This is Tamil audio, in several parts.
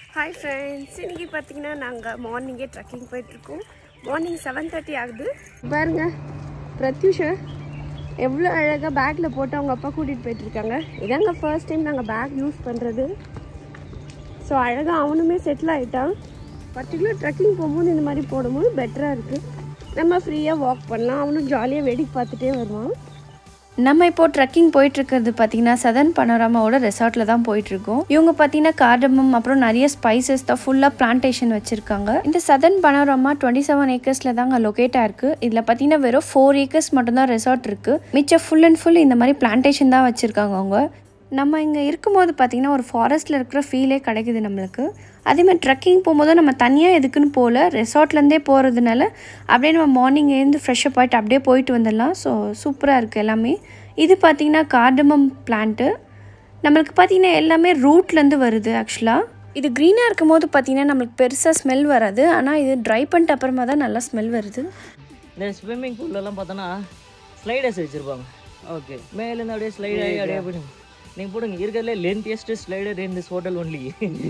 ஹாய் ஃப்ரெண்ட்ஸ் இன்றைக்கி பார்த்தீங்கன்னா நாங்கள் மார்னிங்கே ட்ரெக்கிங் போயிட்டுருக்கோம் மார்னிங் செவன் தேர்ட்டி ஆகுது பாருங்க பிரத்யூஷா எவ்வளோ அழகாக பேக்கில் போட்டு அவங்க அப்பா கூட்டிகிட்டு போயிட்டுருக்காங்க இதாங்க ஃபர்ஸ்ட் டைம் நாங்கள் பேக் யூஸ் பண்ணுறது ஸோ அழகாக அவனுமே செட்டில் ஆகிட்டான் பர்டிகுலர் ட்ரெக்கிங் போகும்போது இந்த மாதிரி போடும்போது பெட்டராக இருக்குது நம்ம ஃப்ரீயாக வாக் பண்ணலாம் அவனும் ஜாலியாக வேடிக்கை பார்த்துட்டே வருவான் நம்ம இப்போ ட்ரெக்கிங் போயிட்டு இருக்கிறது பார்த்தீங்கன்னா சதன் பனோராமாவோட ரெசார்ட்ல தான் போயிட்டு இருக்கோம் இவங்க பார்த்தீங்கன்னா கார்டமம் அப்புறம் நிறைய ஸ்பைசஸ் தான் ஃபுல்லாக பிளான்டேஷன் வச்சிருக்காங்க இந்த சதன் பனோராமா டுவெண்ட்டி செவன் ஏக்கர்ஸ்ல தாங்க லொக்கேட் ஆயிருக்கு இதில் பார்த்தீங்கன்னா வெறும் ஃபோர் ஏக்கர்ஸ் மட்டும்தான் ரெசார்ட் இருக்கு மிச்சம் ஃபுல் அண்ட் ஃபுல் இந்த மாதிரி பிளான்டேஷன் தான் வச்சிருக்காங்க அவங்க நம்ம இங்கே இருக்கும்போது பார்த்தீங்கன்னா ஒரு ஃபாரஸ்ட்டில் இருக்கிற ஃபீலே கிடைக்குது நம்மளுக்கு அதேமாதிரி ட்ரெக்கிங் போகும்போது நம்ம தனியாக எதுக்குன்னு போகல ரெசார்ட்லேருந்தே போகிறதுனால அப்படியே நம்ம மார்னிங் எழுந்து ஃப்ரெஷ்ஷப் ஆகிட்டு அப்படியே போயிட்டு வந்துடலாம் ஸோ சூப்பராக இருக்குது எல்லாமே இது பார்த்திங்கன்னா கார்டமம் பிளான்ட்டு நம்மளுக்கு பார்த்திங்கன்னா எல்லாமே ரூட்லேருந்து வருது ஆக்சுவலாக இது க்ரீனாக இருக்கும் போது பார்த்திங்கன்னா நம்மளுக்கு பெருசாக ஸ்மெல் வராது ஆனால் இது ட்ரை பண்ணிட்ட அப்புறமா தான் நல்லா ஸ்மெல் வருது இந்த ஸ்விம்மிங் பூல்லலாம் பார்த்தோன்னா ஸ்லைடர்ஸ் வச்சுருப்பாங்க ஓகே மேலேருந்து அப்படியே ஸ்லைட் ஆகி அப்படியே போடுங்க நீங்கள் போடுங்க இருக்கிறதுலே lengthiest slider in this hotel only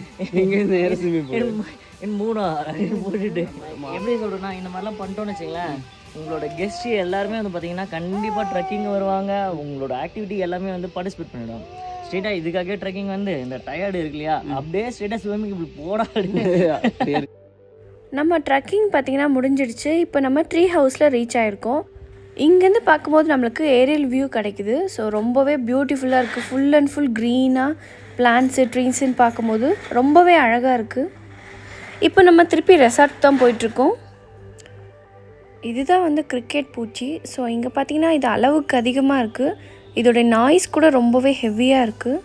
என் மூணா போட்டுட்டு எப்படி சொல்கிறேன்னா இந்த மாதிரிலாம் பண்ணிட்டோம்னு வச்சுங்களேன் உங்களோட கெஸ்ட் எல்லாருமே வந்து பார்த்தீங்கன்னா கண்டிப்பாக ட்ரெக்கிங் வருவாங்க உங்களோட ஆக்டிவிட்டி எல்லாமே வந்து பார்ட்டிசிபேட் பண்ணிடுவாங்க ஸ்ட்ரெயிட்டாக இதுக்காகவே ட்ரெக்கிங் வந்து இந்த டயர்டு இருக்கு இல்லையா அப்படியே ஸ்ட்ரெயிட்டாக ஸ்விம்மிங் இப்படி போடா நம்ம ட்ரெக்கிங் பார்த்திங்கன்னா முடிஞ்சிடுச்சு இப்போ நம்ம ட்ரீ ஹவுஸில் ரீச் ஆகிருக்கோம் இங்கேருந்து பார்க்கும்போது நம்மளுக்கு ஏரியல் வியூ கிடைக்குது ஸோ ரொம்பவே பியூட்டிஃபுல்லாக இருக்குது ஃபுல் அண்ட் ஃபுல் க்ரீனாக பிளான்ஸு ட்ரீஸ்ன்னு பார்க்கும்போது ரொம்பவே அழகாக இருக்குது இப்போ நம்ம திருப்பி ரெசார்ட் தான் போயிட்டுருக்கோம் இதுதான் வந்து கிரிக்கெட் பூச்சி ஸோ இங்கே பார்த்தீங்கன்னா இது அளவுக்கு அதிகமாக இருக்குது இதோடைய நாய்ஸ் கூட ரொம்பவே ஹெவியாக இருக்குது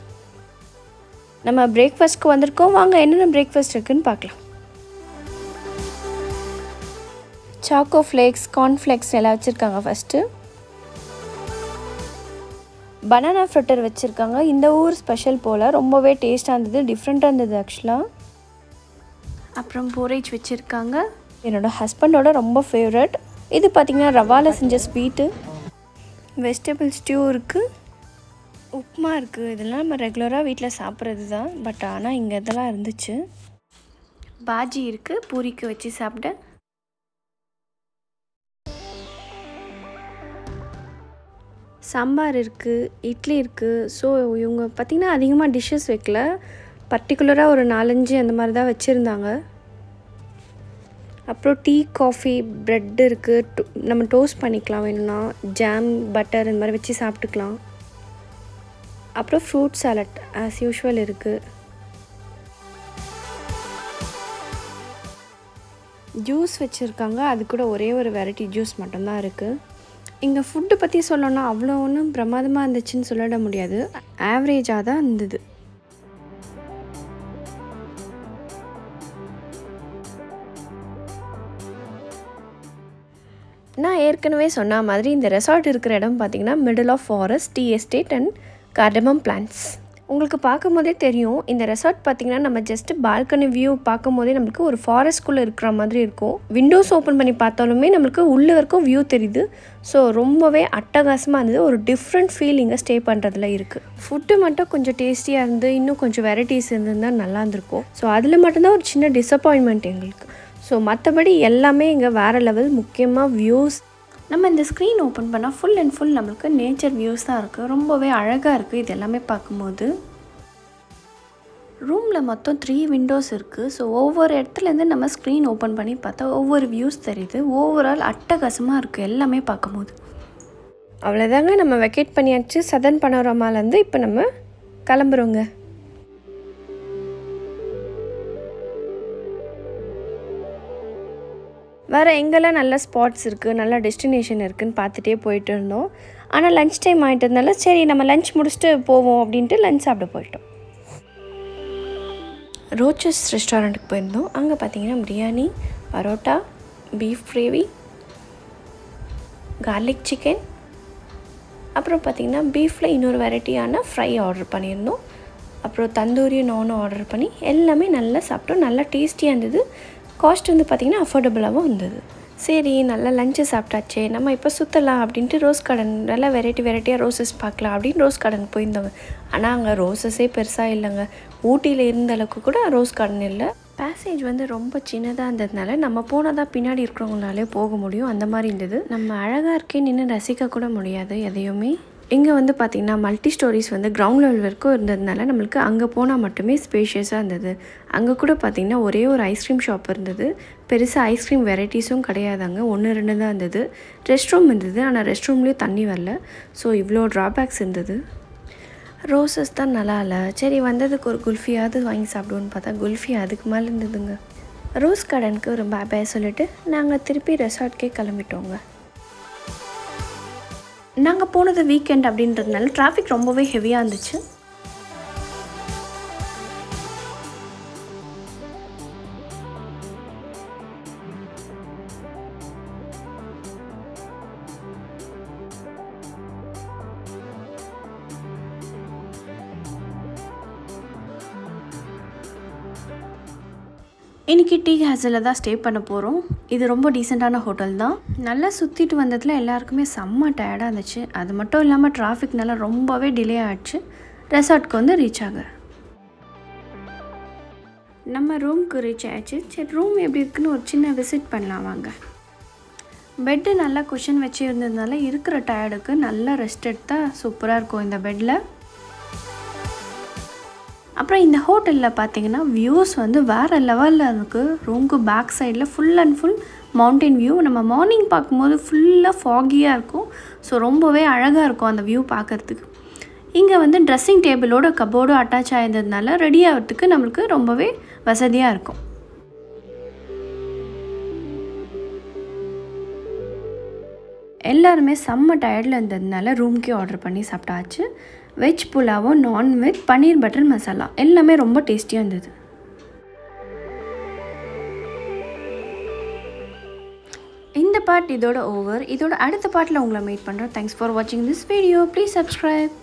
நம்ம பிரேக்ஃபாஸ்ட்க்கு வந்திருக்கோம் வாங்க என்னென்ன பிரேக்ஃபாஸ்ட் இருக்குன்னு பார்க்கலாம் சாக்கோ ஃப்ளேக்ஸ் கார்ன்ஃப்ளேக்ஸ் எல்லாம் வச்சுருக்காங்க ஃபஸ்ட்டு பனானா ஃப்ரிட்டர் வச்சுருக்காங்க இந்த ஊர் ஸ்பெஷல் போல் ரொம்பவே டேஸ்ட்டாக இருந்தது டிஃப்ரெண்ட்டாக இருந்தது ஆக்சுவலாக அப்புறம் போரேஜ் வச்சுருக்காங்க என்னோடய ஹஸ்பண்டோட ரொம்ப ஃபேவரட் இது பார்த்திங்கன்னா ரவாவில் செஞ்ச ஸ்வீட்டு வெஜிடபிள் ஸ்டியூ இருக்குது உப்புமா இருக்குது இதெல்லாம் நம்ம ரெகுலராக வீட்டில் சாப்பிட்றது தான் பட் ஆனால் இங்கே இதெல்லாம் இருந்துச்சு பாஜி இருக்குது பூரிக்கு வச்சு சாப்பிட சாம்பார் இருக்குது இட்லி இருக்குது ஸோ இவங்க பார்த்திங்கன்னா அதிகமாக டிஷ்ஷஸ் வைக்கல பர்டிகுலராக ஒரு நாலஞ்சு அந்த மாதிரி தான் வச்சுருந்தாங்க அப்புறம் டீ காஃபி ப்ரெட் இருக்குது நம்ம டோஸ்ட் பண்ணிக்கலாம் வேணும்னா ஜாம் பட்டர் இந்த மாதிரி வச்சு சாப்பிட்டுக்கலாம் அப்புறம் ஃப்ரூட் சாலட் ஆஸ் யூஷுவல் இருக்குது ஜூஸ் வச்சுருக்காங்க அது கூட ஒரே ஒரு வெரைட்டி ஜூஸ் மட்டும்தான் இருக்குது இங்கே ஃபுட்டு பற்றி சொல்லணும்னா அவ்வளோ ஒன்றும் பிரமாதமாக இருந்துச்சுன்னு சொல்லிட முடியாது ஆவரேஜாக தான் இருந்தது நான் ஏற்கனவே சொன்ன மாதிரி இந்த ரெசார்ட் இருக்கிற இடம் பார்த்திங்கன்னா middle of forest tea estate and cardamom plants உங்களுக்கு பார்க்கும் போதே தெரியும் இந்த ரெசார்ட் பார்த்திங்கன்னா நம்ம ஜஸ்ட் பால்கனி வியூ பார்க்கும் போதே நம்மளுக்கு ஒரு ஃபாரஸ்ட்குள்ளே இருக்கிற மாதிரி இருக்கும் விண்டோஸ் ஓப்பன் பண்ணி பார்த்தாலுமே நம்மளுக்கு உள்ளே வரைக்கும் வியூ தெரியுது ஸோ ரொம்பவே அட்டகாசமாக இருந்தது ஒரு டிஃப்ரெண்ட் ஃபீல் இங்கே ஸ்டே பண்ணுறதுல இருக்குது ஃபுட்டு மட்டும் கொஞ்சம் டேஸ்டியாக இருந்து இன்னும் கொஞ்சம் வெரைட்டிஸ் இருந்திருந்தால் நல்லா இருந்திருக்கும் ஸோ அதில் மட்டும்தான் ஒரு சின்ன டிசப்பாயின்மெண்ட் எங்களுக்கு ஸோ மற்றபடி எல்லாமே இங்கே வேறு லெவல் முக்கியமாக வியூஸ் நம்ம இந்த ஸ்க்ரீன் ஓப்பன் பண்ணால் ஃபுல் அண்ட் ஃபுல் நம்மளுக்கு நேச்சர் வியூஸ் தான் இருக்குது ரொம்பவே அழகாக இருக்குது இது எல்லாமே பார்க்கும்போது ரூமில் மொத்தம் த்ரீ விண்டோஸ் இருக்குது ஸோ ஒவ்வொரு இடத்துலேருந்து நம்ம ஸ்க்ரீன் ஓப்பன் பண்ணி பார்த்தா ஒவ்வொரு வியூஸ் தெரியுது ஓவரால் அட்டகாசமாக இருக்குது எல்லாமே பார்க்கும்போது அவ்வளோதாங்க நம்ம வெக்கேட் பண்ணியாச்சு சதன் பனோரமாலேருந்து இப்போ நம்ம கிளம்புறோங்க வேறு எங்கெல்லாம் நல்ல ஸ்பாட்ஸ் இருக்குது நல்ல டெஸ்டினேஷன் இருக்குதுன்னு பார்த்துட்டே போயிட்டு இருந்தோம் ஆனால் லஞ்ச் டைம் ஆகிட்டதுனால சரி நம்ம லஞ்ச் முடிச்சுட்டு போவோம் அப்படின்ட்டு லஞ்ச் சாப்பிட போயிட்டோம் ரோச்சஸ் ரெஸ்டாரண்ட்டுக்கு போயிருந்தோம் அங்கே பார்த்தீங்கன்னா biryani parotta beef gravy garlic chicken அப்புறம் பார்த்திங்கன்னா பீஃபில் இன்னொரு வெரைட்டியான ஃப்ரை ஆர்டர் பண்ணியிருந்தோம் அப்புறம் தந்தூரி நானும் ஆர்டர் பண்ணி எல்லாமே நல்லா சாப்பிட்டோம் நல்லா டேஸ்டியாக இருந்தது காஸ்ட் வந்து பார்த்திங்கன்னா அஃபோர்டபுளாகவும் இருந்தது சரி நல்லா லஞ்சு சாப்பிட்டாச்சே நம்ம இப்போ சுற்றலாம் அப்படின்ட்டு ரோஸ் கார்டன் நல்லா வெரைட்டி வெரைட்டியாக ரோசஸ் பார்க்கலாம் அப்படின்னு ரோஸ் கார்டன் போயிருந்தோங்க ஆனால் அங்கே ரோசஸே பெருசாக இல்லைங்க ஊட்டியில் இருந்த அளவுக்கு கூட ரோஸ் கார்டன் இல்லை பேசேஜ் வந்து ரொம்ப சின்னதாக இருந்ததுனால நம்ம போனால் தான் பின்னாடி இருக்கிறவங்களாலே போக முடியும் அந்த மாதிரி இருந்தது நம்ம அழகாக இருக்கே நின்று ரசிக்க கூட முடியாது எதையுமே இங்கே வந்து பார்த்திங்கன்னா மல்டி ஸ்டோரிஸ் வந்து கிரவுண்ட் லெவல் வரைக்கும் இருந்ததுனால நம்மளுக்கு அங்கே போனால் மட்டுமே ஸ்பேஷியஸாக இருந்தது அங்கே கூட பார்த்திங்கன்னா ஒரே ஒரு ஐஸ்கிரீம் ஷாப் இருந்தது பெருசாக ஐஸ்கிரீம் வெரைட்டிஸும் கிடையாது அங்கே ஒன்று ரெண்டு தான் இருந்தது ரெஸ்ட் ரூம் இருந்தது ஆனால் ரெஸ்ட் ரூம்லேயும் தண்ணி வரல ஸோ இவ்வளோ ட்ராபேக்ஸ் இருந்தது ரோசஸ் தான் நல்லா இல்லை சரி வந்ததுக்கு ஒரு குல்ஃபியாவது வாங்கி சாப்பிடுவோன்னு பார்த்தா குல்ஃபி அதுக்கு மேலே இருந்ததுங்க ரோஸ் கார்டனுக்கு ஒரு பாய் பாய் சொல்லிட்டு நாங்கள் திருப்பி ரெசார்ட்கே கிளம்பிட்டோங்க நாங்கள் போனது வீக்கெண்ட் அப்படின்றதுனால டிராஃபிக் ரொம்பவே ஹெவியாக இருந்துச்சு இன்றைக்கி டீ ஹேஸில் தான் ஸ்டே பண்ண போகிறோம் இது ரொம்ப டீசெண்டான ஹோட்டல் தான் நல்லா சுற்றிட்டு வந்ததில் எல்லாருக்குமே செம்ம டயர்டாக இருந்துச்சு அது மட்டும் இல்லாமல் டிராஃபிக்னால ரொம்பவே டிலே ஆகிடுச்சு ரெசார்ட்க்கு வந்து ரீச் ஆக நம்ம ரூம்க்கு ரீச் ஆயிடுச்சு சரி ரூம் எப்படி இருக்குன்னு ஒரு சின்ன விசிட் பண்ணலாம் வாங்க பெட்டு நல்லா குஷன் வச்சு இருந்ததுனால இருக்கிற டயர்டுக்கு நல்லா ரெஸ்ட் எடுத்தால் சூப்பராக இருக்கும் இந்த பெட்டில் அப்புறம் இந்த ஹோட்டலில் பார்த்தீங்கன்னா வியூஸ் வந்து வேறு லெவலில் இருக்குது ரூமுக்கு பேக் சைடில் full and full mountain view நம்ம மார்னிங் பார்க்கும்போது ஃபுல்லாக ஃபாகியாக இருக்கும் ஸோ ரொம்பவே அழகாக இருக்கும் அந்த வியூ பார்க்குறதுக்கு இங்கே வந்து ட்ரெஸ்ஸிங் டேபிளோட கபோர்டும் அட்டாச் ஆயிருந்ததுனால ரெடி ஆகிறதுக்கு நம்மளுக்கு ரொம்பவே வசதியாக இருக்கும் எல்லாருமே செம்ம டயர்டில் இருந்ததுனால ரூம்க்கே ஆர்டர் பண்ணி சாப்பிட்டாச்சு வெஜ் புலாவும் நான்வெஜ் பன்னீர் பட்டர் மசாலா எல்லாமே ரொம்ப டேஸ்டியாக இருந்தது இந்த பார்ட் இதோட ஓவர் இதோட அடுத்த பார்ட்டில் உங்களை மீட் பண்ணுறோம் தேங்க்ஸ் ஃபார் வாட்சிங் திஸ் வீடியோ ப்ளீஸ் சப்ஸ்கிரைப்